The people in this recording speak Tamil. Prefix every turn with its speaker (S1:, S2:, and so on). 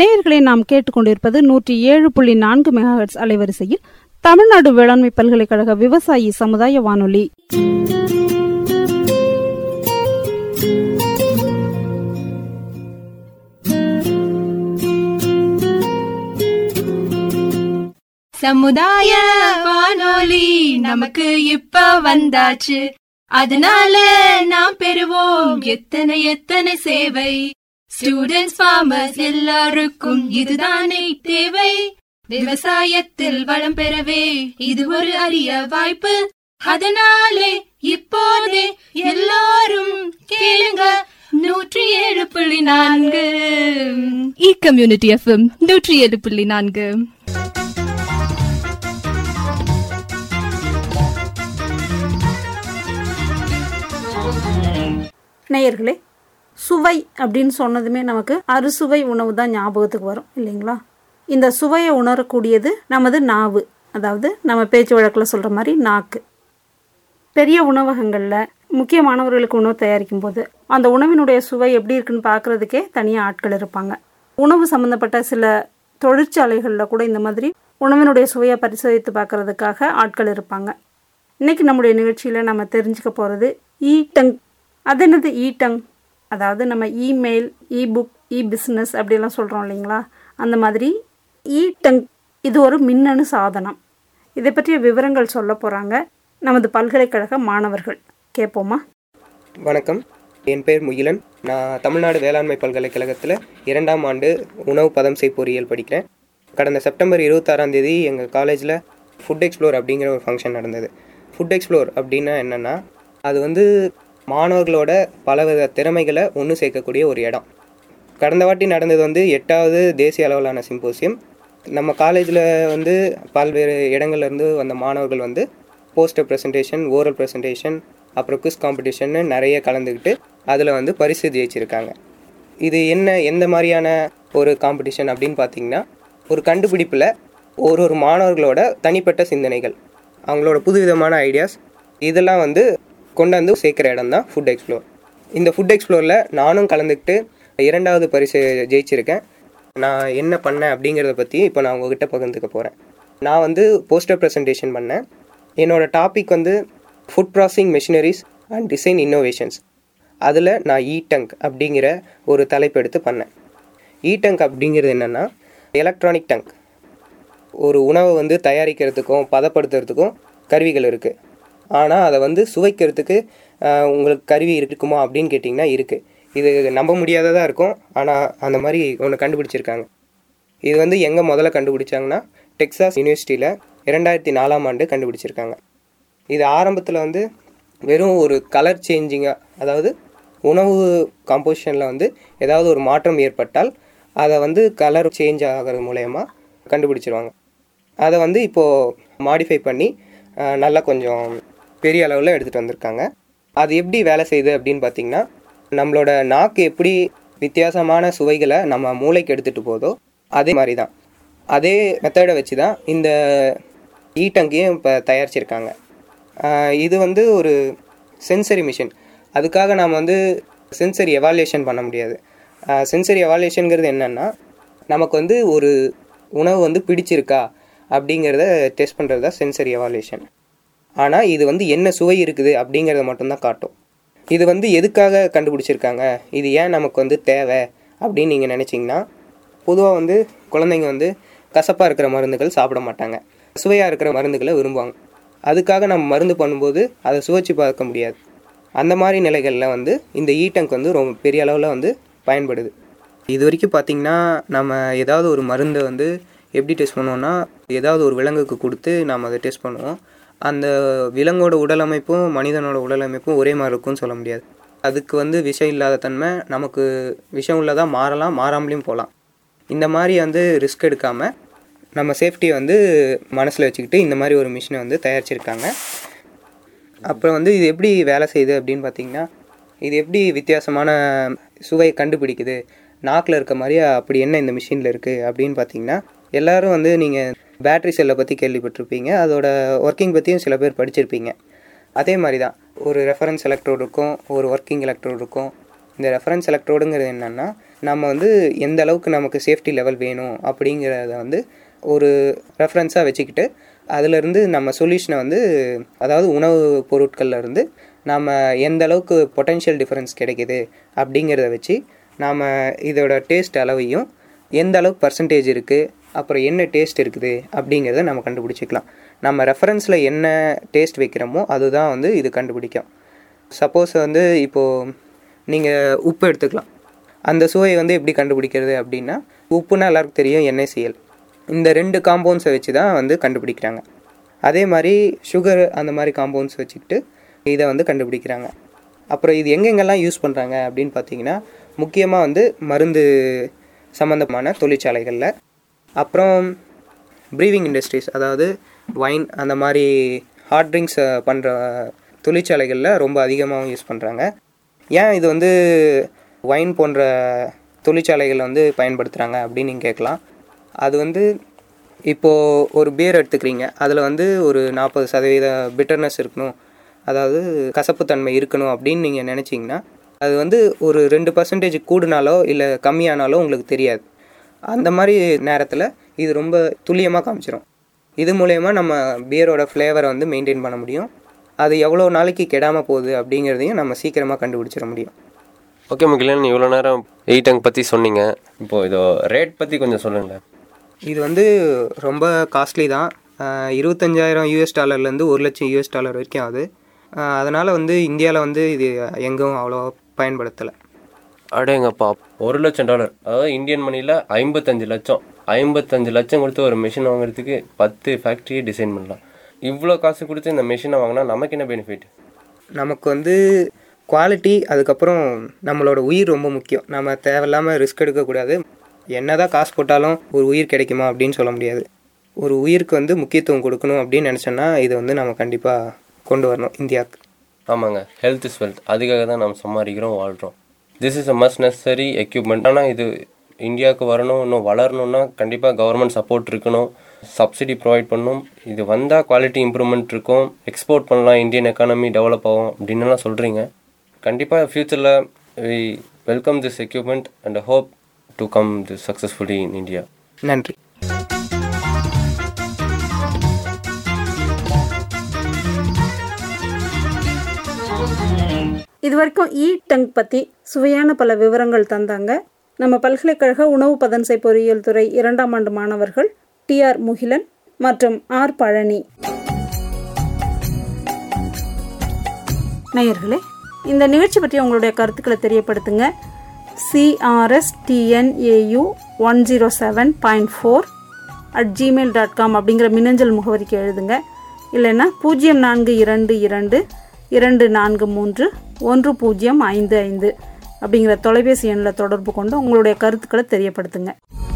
S1: நேயர்களை நாம் கேட்டுக்கொண்டிருப்பது நூற்றி ஏழு புள்ளி நான்கு மெகாஹெட்ஸ் அலைவரிசையில் தமிழ்நாடு வேளாண்மை பல்கலைக்கழக விவசாயி சமுதாய வானொலி
S2: சமுதாய வானொலி நமக்கு இப்ப வந்தாச்சு அதனால நாம் பெறுவோம் எத்தனை எத்தனை சேவை ஸ்டூடெண்ட்ஸ் ஃபார்மர்ஸ் எல்லாருக்கும் இதுதானே தேவை விவசாயத்தில் வளம் பெறவே இது ஒரு அரிய வாய்ப்பு அதனாலே இப்போதே எல்லாரும் கேளுங்க நூற்றி ஏழு புள்ளி நான்கு இ கம்யூனிட்டி எஃப்எம் நூற்றி ஏழு புள்ளி நான்கு
S1: நேயர்களே சுவை அப்படின்னு சொன்னதுமே நமக்கு அறுசுவை உணவு தான் ஞாபகத்துக்கு வரும் இல்லைங்களா இந்த சுவையை உணரக்கூடியது நமது நாவு அதாவது நம்ம பேச்சு வழக்கில் சொல்கிற மாதிரி நாக்கு பெரிய உணவகங்களில் முக்கியமானவர்களுக்கு உணவு தயாரிக்கும் போது அந்த உணவினுடைய சுவை எப்படி இருக்குன்னு பார்க்குறதுக்கே தனியாக ஆட்கள் இருப்பாங்க உணவு சம்மந்தப்பட்ட சில தொழிற்சாலைகளில் கூட இந்த மாதிரி உணவினுடைய சுவையை பரிசோதித்து பார்க்கறதுக்காக ஆட்கள் இருப்பாங்க இன்னைக்கு நம்முடைய நிகழ்ச்சியில் நம்ம தெரிஞ்சுக்க போகிறது இ டங் அது என்னது இ டங் அதாவது நம்ம email e book e business அப்படிலாம் சொல்கிறோம் இல்லைங்களா அந்த மாதிரி இ டங் இது ஒரு மின்னணு சாதனம் இதை பற்றிய விவரங்கள் சொல்ல போகிறாங்க நமது பல்கலைக்கழக மாணவர்கள் கேட்போமா
S3: வணக்கம் என் பேர் முகிலன் நான் தமிழ்நாடு வேளாண்மை பல்கலைக்கழகத்தில் இரண்டாம் ஆண்டு உணவு பதம் செய் பொறியியல் படிக்கிறேன் கடந்த செப்டம்பர் இருபத்தாறாம் தேதி எங்கள் காலேஜில் ஃபுட் எக்ஸ்ப்ளோர் அப்படிங்கிற ஒரு ஃபங்க்ஷன் நடந்தது ஃபுட் எக்ஸ்ப்ளோர் அப்படின்னா என்னென்னா அது வந்து மாணவர்களோட பலவித திறமைகளை ஒன்று சேர்க்கக்கூடிய ஒரு இடம் கடந்த வாட்டி நடந்தது வந்து எட்டாவது தேசிய அளவிலான சிம்போசியம் நம்ம காலேஜில் வந்து பல்வேறு இடங்கள்ல இருந்து வந்த மாணவர்கள் வந்து போஸ்டர் ப்ரெசன்டேஷன் ஓரல் ப்ரெசன்டேஷன் அப்புறம் குஸ் காம்படிஷன்னு நிறைய கலந்துக்கிட்டு அதில் வந்து பரிசு ஜெயிச்சிருக்காங்க இது என்ன எந்த மாதிரியான ஒரு காம்படிஷன் அப்படின்னு பார்த்தீங்கன்னா ஒரு கண்டுபிடிப்பில் ஒரு ஒரு மாணவர்களோட தனிப்பட்ட சிந்தனைகள் அவங்களோட புதுவிதமான ஐடியாஸ் இதெல்லாம் வந்து கொண்டாந்து சேர்க்குற இடம் தான் ஃபுட் எக்ஸ்ப்ளோர் இந்த ஃபுட் எக்ஸ்ப்ளோரில் நானும் கலந்துக்கிட்டு இரண்டாவது பரிசு ஜெயிச்சிருக்கேன் நான் என்ன பண்ணேன் அப்படிங்கிறத பற்றி இப்போ நான் உங்ககிட்ட பகிர்ந்துக்க போகிறேன் நான் வந்து போஸ்டர் ப்ரெசன்டேஷன் பண்ணேன் என்னோட டாபிக் வந்து food processing machineries and design innovations அதில் நான் இ டங்க் அப்படிங்கிற ஒரு தலைப்பு எடுத்து பண்ணேன் இ டங்க் அப்படிங்கிறது என்னென்னா எலக்ட்ரானிக் டங்க் ஒரு உணவை வந்து தயாரிக்கிறதுக்கும் பதப்படுத்துறதுக்கும் கருவிகள் இருக்குது ஆனால் அதை வந்து சுவைக்கிறதுக்கு ஆஹ், உங்களுக்கு கருவி இருக்குமா அப்படின்னு கேட்டிங்கன்னா இருக்குது இது நம்ப முடியாததாக இருக்கும் ஆனால் அந்த மாதிரி ஒன்று கண்டுபிடிச்சிருக்காங்க இது வந்து எங்கே முதல்ல கண்டுபிடிச்சாங்கன்னா டெக்சாஸ் யூனிவர்சிட்டியில் இரண்டாயிரத்தி நாலாம் ஆண்டு கண்டுபிடிச்சிருக்காங்க இது ஆரம்பத்தில் வந்து வெறும் ஒரு கலர் சேஞ்சிங்காக அதாவது உணவு காம்போசிஷனில் வந்து ஏதாவது ஒரு மாற்றம் ஏற்பட்டால் அதை வந்து கலர் சேஞ்ச் ஆகிறது மூலயமா கண்டுபிடிச்சிருவாங்க அதை வந்து இப்போது மாடிஃபை பண்ணி அஹ், நல்லா கொஞ்சம் பெரிய அளவில் எடுத்துகிட்டு வந்திருக்காங்க அது எப்படி வேலை செய்யுது அப்படின்னு பார்த்தீங்கன்னா நம்மளோட நாக்கு எப்படி வித்தியாசமான சுவைகளை நம்ம மூளைக்கு எடுத்துகிட்டு போதோ அதே மாதிரி தான் அதே மெத்தடை வச்சு தான் இந்த ஈட்டங்கையும் இப்போ தயாரிச்சிருக்காங்க ஆஹ் இது வந்து ஒரு சென்சரி மிஷின் அதுக்காக நாம் வந்து சென்சரி எவாலுவேஷன் பண்ண முடியாது சென்சரி எவாலுவேஷனுங்கிறது என்னென்னா நமக்கு வந்து ஒரு உணவு வந்து பிடிச்சிருக்கா அப்படிங்கிறத டெஸ்ட் பண்ணுறது தான் சென்சரி எவாலுவேஷன் ஆனால் இது வந்து என்ன சுவை இருக்குது அப்படிங்கிறத மட்டும்தான் காட்டும் இது வந்து எதுக்காக கண்டுபிடிச்சிருக்காங்க இது ஏன் நமக்கு வந்து தேவை அப்படின்னு நீங்கள் நினச்சிங்கன்னா பொதுவாக வந்து குழந்தைங்க வந்து கசப்பாக இருக்கிற மருந்துகள் சாப்பிட மாட்டாங்க சுவையாக இருக்கிற மருந்துகளை விரும்புவாங்க அதுக்காக நம்ம மருந்து பண்ணும்போது அதை சுவைச்சு பார்க்க முடியாது அந்த மாதிரி நிலைகளில் வந்து இந்த ஈட்டங்க் வந்து ரொம்ப பெரிய அளவில் வந்து பயன்படுது இது வரைக்கும் பார்த்திங்கன்னா நம்ம ஏதாவது ஒரு மருந்தை வந்து எப்படி டெஸ்ட் பண்ணுவோம்னா ஏதாவது ஒரு விலங்குக்கு கொடுத்து நாம் அதை டெஸ்ட் பண்ணுவோம் அந்த விலங்கோட உடல் அமைப்பும் மனிதனோட உடல் அமைப்பும் ஒரே மாதிரி இருக்கும்னு சொல்ல முடியாது அதுக்கு வந்து விஷம் இல்லாத தன்மை நமக்கு விஷம் உள்ளதாக மாறலாம் மாறாமலையும் போகலாம் இந்த மாதிரி வந்து ரிஸ்க் எடுக்காமல் நம்ம சேஃப்டியை வந்து மனசில் வச்சுக்கிட்டு இந்த மாதிரி ஒரு மிஷினை வந்து தயாரிச்சிருக்காங்க அப்புறம் வந்து இது எப்படி வேலை செய்யுது அப்படின்னு பார்த்தீங்கன்னா இது எப்படி வித்தியாசமான சுவையை கண்டுபிடிக்குது நாக்கில் இருக்க மாதிரி அப்படி என்ன இந்த மிஷினில் இருக்குது அப்படின்னு பார்த்தீங்கன்னா எல்லாரும் வந்து நீங்கள் பேட்டரி செல்லை பற்றி கேள்விப்பட்டிருப்பீங்க அதோட ஒர்க்கிங் பற்றியும் சில பேர் படிச்சிருப்பீங்க அதே மாதிரி தான் ஒரு ரெஃபரன்ஸ் எலக்ட்ரோடு இருக்கும் ஒரு ஒர்க்கிங் எலக்ட்ரோடு இருக்கும் இந்த ரெஃபரன்ஸ் எலக்ட்ரோடுங்கிறது என்னென்னா நம்ம வந்து எந்த அளவுக்கு நமக்கு சேஃப்டி லெவல் வேணும் அப்படிங்கிறத வந்து ஒரு ரெஃபரன்ஸாக வச்சுக்கிட்டு அதிலிருந்து நம்ம சொல்யூஷனை வந்து அதாவது உணவு பொருட்கள்ல இருந்து நம்ம எந்த அளவுக்கு பொட்டென்ஷியல் டிஃபரன்ஸ் கிடைக்குது அப்படிங்கிறத வச்சு நாம் இதோட டேஸ்ட் அளவையும் எந்த அளவுக்கு பர்சன்டேஜ் இருக்குது அப்புறம் என்ன டேஸ்ட் இருக்குது அப்படிங்கிறத நம்ம கண்டுபிடிச்சிக்கலாம் நம்ம ரெஃபரன்ஸில் என்ன டேஸ்ட் வைக்கிறோமோ அதுதான் வந்து இது கண்டுபிடிக்கும் சப்போஸ் வந்து இப்போது நீங்கள் உப்பு எடுத்துக்கலாம் அந்த சுவையை வந்து எப்படி கண்டுபிடிக்கிறது அப்படின்னா உப்புனா எல்லாருக்கும் தெரியும் என்எஸ்சிஎல் இந்த ரெண்டு காம்பவுண்ட்ஸை வச்சு தான் வந்து கண்டுபிடிக்கிறாங்க அதே மாதிரி சுகர் அந்த மாதிரி காம்பவுண்ட்ஸ் வச்சுக்கிட்டு இதை வந்து கண்டுபிடிக்கிறாங்க அப்புறம் இது எங்கெங்கெல்லாம் யூஸ் பண்ணுறாங்க அப்படின்னு பார்த்தீங்கன்னா முக்கியமாக வந்து மருந்து சம்மந்தமான தொழிற்சாலைகளில் அப்புறம் ப்ரீவிங் இண்டஸ்ட்ரீஸ் அதாவது வைன் அந்த மாதிரி ஹார்ட் ட்ரிங்க்ஸ் பண்ணுற தொழிற்சாலைகளில் ரொம்ப அதிகமாகவும் யூஸ் பண்ணுறாங்க ஏன் இது வந்து வைன் போன்ற தொழிற்சாலைகளில் வந்து பயன்படுத்துகிறாங்க அப்படின்னு நீங்கள் கேட்கலாம் அது வந்து இப்போது ஒரு பியர் எடுத்துக்கிறீங்க அதில் வந்து ஒரு நாற்பது சதவீத பிட்டர்னஸ் இருக்கணும் அதாவது கசப்புத்தன்மை இருக்கணும் அப்படின்னு நீங்கள் நினச்சிங்கன்னா அது வந்து ஒரு ரெண்டு பர்சன்டேஜ் கூடுனாலோ இல்லை கம்மியானாலோ உங்களுக்கு தெரியாது அந்த மாதிரி நேரத்தில் இது ரொம்ப துல்லியமாக காமிச்சிரும் இது மூலயமா நம்ம பியரோட ஃப்ளேவரை வந்து மெயின்டைன் பண்ண முடியும் அது எவ்வளோ நாளைக்கு கெடாமல் போகுது அப்படிங்கிறதையும் நம்ம சீக்கிரமாக கண்டுபிடிச்சிட முடியும்
S4: ஓகே முகிலன் இவ்வளோ நேரம் எயிட்டங் பற்றி சொன்னீங்க இப்போது இதோ ரேட் பற்றி கொஞ்சம் சொல்லுங்களேன்
S3: இது வந்து ரொம்ப காஸ்ட்லி தான் ஆஹ் இருபத்தஞ்சாயிரம் யூஎஸ் டாலர்லேருந்து ஒரு லட்சம் யூஎஸ் டாலர் வரைக்கும் ஆகுது அதனால் வந்து இந்தியாவில் வந்து இது எங்கும் அவ்வளோ பயன்படுத்தலை
S4: அடேங்கப்பா ஒரு லட்சம் டாலர் அதாவது இந்தியன் மணியில் ஐம்பத்தஞ்சு லட்சம் ஐம்பத்தஞ்சு லட்சம் கொடுத்து ஒரு மிஷின் வாங்குறதுக்கு பத்து ஃபேக்ட்ரியே டிசைன் பண்ணலாம் இவ்வளோ காசு கொடுத்து இந்த மிஷினை வாங்கினா நமக்கு என்ன பெனிஃபிட்
S3: நமக்கு வந்து குவாலிட்டி அதுக்கப்புறம் நம்மளோட உயிர் ரொம்ப முக்கியம் நம்ம தேவையில்லாமல் ரிஸ்க் எடுக்கக்கூடாது என்னதான் காசு போட்டாலும் ஒரு உயிர் கிடைக்குமா அப்படின்னு சொல்ல முடியாது ஒரு உயிருக்கு வந்து முக்கியத்துவம் கொடுக்கணும் அப்படின்னு நினச்சோன்னா இதை வந்து நம்ம கண்டிப்பாக கொண்டு வரணும் இந்தியாவுக்கு
S4: ஆமாங்க ஹெல்த் இஸ் வெல்த் அதுக்காக தான் நம்ம சம்பாதிக்கிறோம் வாழ்கிறோம் this is a must necessary equipment ஆனால் இது இந்தியாவுக்கு வரணும் இன்னும் வளரணும்னா கண்டிப்பாக கவர்மெண்ட் சப்போர்ட் இருக்கணும் சப்சிடி ப்ரொவைட் பண்ணணும் இது வந்தால் குவாலிட்டி இம்ப்ரூவ்மெண்ட் இருக்கும் எக்ஸ்போர்ட் பண்ணலாம் இந்தியன் எக்கானமி டெவலப் ஆகும் அப்படின்னுலாம் சொல்கிறீங்க கண்டிப்பாக ஃப்யூச்சரில் we welcome this equipment and hope to come this successfully in India
S3: நன்றி
S1: இது வரைக்கும் இ டங் பற்றி சுவையான பல விவரங்கள் தந்தாங்க நம்ம பல்கலைக்கழக உணவு பதன்சை பொறியியல் துறை இரண்டாம் ஆண்டு மாணவர்கள் டி ஆர் முகிலன் மற்றும் ஆர் பழனி நேயர்களே இந்த நிகழ்ச்சி பற்றி உங்களுடைய கருத்துக்களை தெரியப்படுத்துங்க CRS TNAU one zero seven point four at Gmail dot com அப்படிங்கிற மின்னஞ்சல் முகவரிக்கு எழுதுங்க இல்லைன்னா பூஜ்ஜியம் நான்கு இரண்டு இரண்டு இரண்டு நான்கு மூன்று ஒன்று பூஜ்ஜியம் ஐந்து ஐந்து அப்படிங்கிற தொலைபேசி எண்ணில் தொடர்பு கொண்டு உங்களுடைய கருத்துக்களை தெரியப்படுத்துங்க